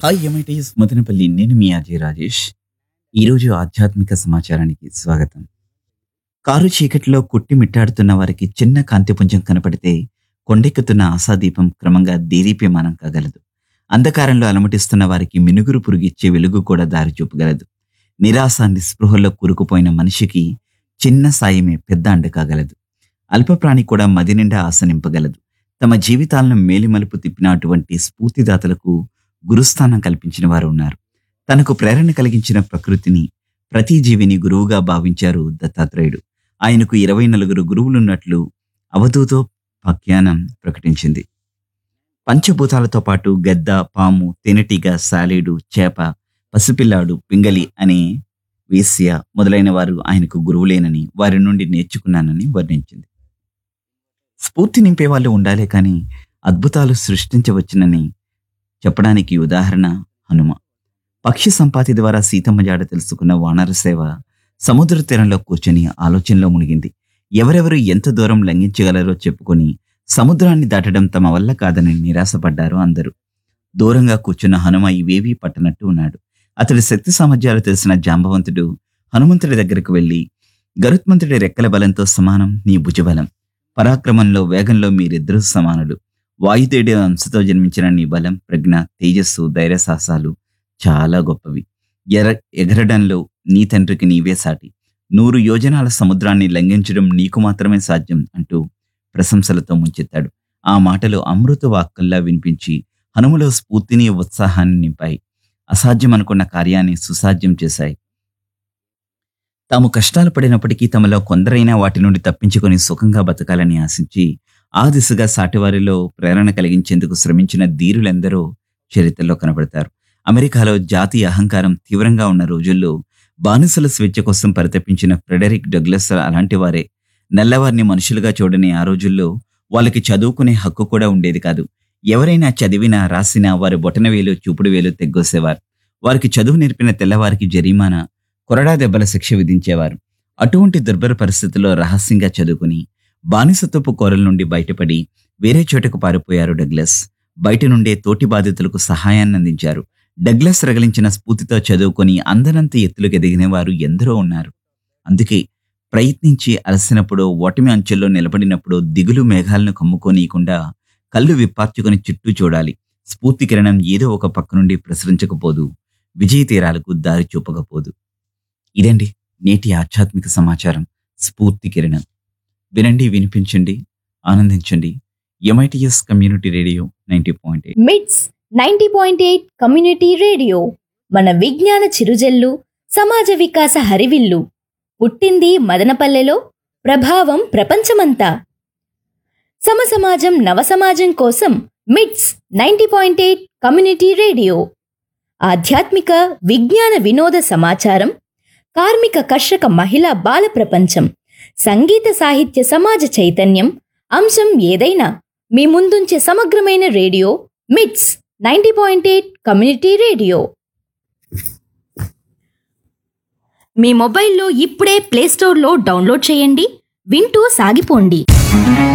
hi MITS Madanapalle నేను మీ అజయ్ రాజేష్ ఈరోజు ఆధ్యాత్మిక సమాచారానికి స్వాగతం కారు చీకటిలో కుట్టి మిట్టాడుతున్న వారికి చిన్న కాంతిపుంజం కనపడితే కొండెక్కుతున్న ఆశాదీపం క్రమంగా దేదీప్యమానం కాగలదు అంధకారంలో అలమటిస్తున్న వారికి మినుగురు పురుగిచ్చే వెలుగు కూడా దారి చూపగలదు నిరాశ నిస్పృహలో కూరుకుపోయిన మనిషికి చిన్న సాయమే పెద్ద అండ కాగలదు అల్పప్రాణి కూడా మది నిండా ఆశ నింపగలదు తమ జీవితాలను మేలిమలుపు తిప్పిన అటువంటి స్ఫూర్తిదాతలకు గురుస్థానం కల్పించిన వారు ఉన్నారు తనకు ప్రేరణ కలిగించిన ప్రకృతిని ప్రతి జీవిని గురువుగా భావించారు దత్తాత్రేయుడు ఆయనకు ఇరవై నలుగురు గురువులున్నట్లు అవధూతో పఖ్యానం ప్రకటించింది పంచభూతాలతో పాటు గద్ద పాము తేనెటీగ సాలేడు చేప పసిపిల్లాడు పింగలి అనే వేశ్య మొదలైన వారు ఆయనకు గురువులేనని వారి నుండి నేర్చుకున్నానని వర్ణించింది స్ఫూర్తి నింపే వాళ్ళు ఉండాలే కానీ అద్భుతాలు సృష్టించవచ్చునని చెప్పడానికి ఉదాహరణ హనుమ పక్షి సంపాతి ద్వారా సీతమ్మ జాడ తెలుసుకున్న వానర సేవ సముద్ర తీరంలో కూర్చొని ఆలోచనలో మునిగింది ఎవరెవరు ఎంత దూరం లంఘించగలరో చెప్పుకొని సముద్రాన్ని దాటడం తమ వల్ల కాదని నిరాశపడ్డారు అందరూ దూరంగా కూర్చున్న హనుమ ఇవేవీ పట్టనట్టు ఉన్నాడు అతడి శక్తి సామర్థ్యాలు తెలిసిన జాంబవంతుడు హనుమంతుడి దగ్గరకు వెళ్ళి గరుత్మంతుడి రెక్కల బలంతో సమానం నీ భుజబలం పరాక్రమంలో వేగంలో మీరిద్దరూ సమానులు వాయుదేవుడి అంశతో జన్మించిన నీ బలం ప్రజ్ఞ తేజస్సు ధైర్య సాహసాలు చాలా గొప్పవి ఎర ఎగరడంలో నీ తండ్రికి నీవే సాటి నూరు యోజనాల సముద్రాన్ని లంఘించడం నీకు మాత్రమే సాధ్యం అంటూ ప్రశంసలతో ముంచెత్తాడు ఆ మాటలు అమృత వాక్కుల్లా వినిపించి హనుమలో స్ఫూర్తిని ఉత్సాహాన్ని నింపాయి అసాధ్యం అనుకున్న కార్యాన్ని సుసాధ్యం చేశాయి తాము కష్టాలు పడినప్పటికీ తమలో కొందరైనా వాటి నుండి తప్పించుకొని సుఖంగా బతకాలని ఆశించి ఆ దిశగా సాటివారిలో ప్రేరణ కలిగించేందుకు శ్రమించిన ధీరులెందరో చరిత్రలో కనబడతారు అమెరికాలో జాతీయ అహంకారం తీవ్రంగా ఉన్న రోజుల్లో బానిసల స్వేచ్ఛ కోసం పరితపించిన ఫ్రెడరిక్ డగ్లస్ అలాంటి వారే నల్లవారిని మనుషులుగా చూడని ఆ రోజుల్లో వాళ్ళకి చదువుకునే హక్కు కూడా ఉండేది కాదు ఎవరైనా చదివినా రాసినా వారి బొటన వేలు చూపుడు వేలు తెగ్గోసేవారు వారికి చదువు నేర్పిన తెల్లవారికి జరిమానా కొరడా దెబ్బల శిక్ష విధించేవారు అటువంటి దుర్భర పరిస్థితుల్లో రహస్యంగా చదువుకుని బానిసత్వపు కోరల నుండి బయటపడి వేరే చోటకు పారిపోయారు డగ్లస్ బయట నుండే తోటి బాధితులకు సహాయాన్ని అందించారు డగ్లస్ రగిలించిన స్ఫూర్తితో చదువుకొని అందనంత ఎత్తులకు ఎదిగిన వారు ఎందరో ఉన్నారు అందుకే ప్రయత్నించి అలసినప్పుడు ఓటమి అంచెల్లో నిలబడినప్పుడు దిగులు మేఘాలను కమ్ముకోనీయకుండా కళ్ళు విప్పార్చుకొని చుట్టూ చూడాలి స్ఫూర్తి కిరణం ఏదో ఒక పక్క నుండి ప్రసరించకపోదు విజయ తీరాలకు దారి చూపకపోదు ఇదండి నేటి ఆధ్యాత్మిక సమాచారం స్ఫూర్తి కిరణం వినండి వినిపించండి ఆనందించండి MITS community radio ninety point MITS ninety point eight community radio మన విజ్ఞాన చిరుజల్లు సమాజ వికాస హరివిల్లు పుట్టింది మదనపల్లెలో ప్రభావం ప్రపంచమంతా సమసమాజం నవసమాజం కోసం MITS ninety point eight community radio ఆధ్యాత్మిక విజ్ఞాన వినోద సమాచారం కార్మిక కర్షక మహిళా బాల ప్రపంచం సంగీత సాహిత్య సమాజ చైతన్యం అంశం ఏదైనా మీ ముందుంచే సమగ్రమైన radio MITS ninety point eight community radio మీ మొబైల్లో ఇప్పుడే ప్లేస్టోర్లో డౌన్లోడ్ చేయండి వింటూ సాగిపోండి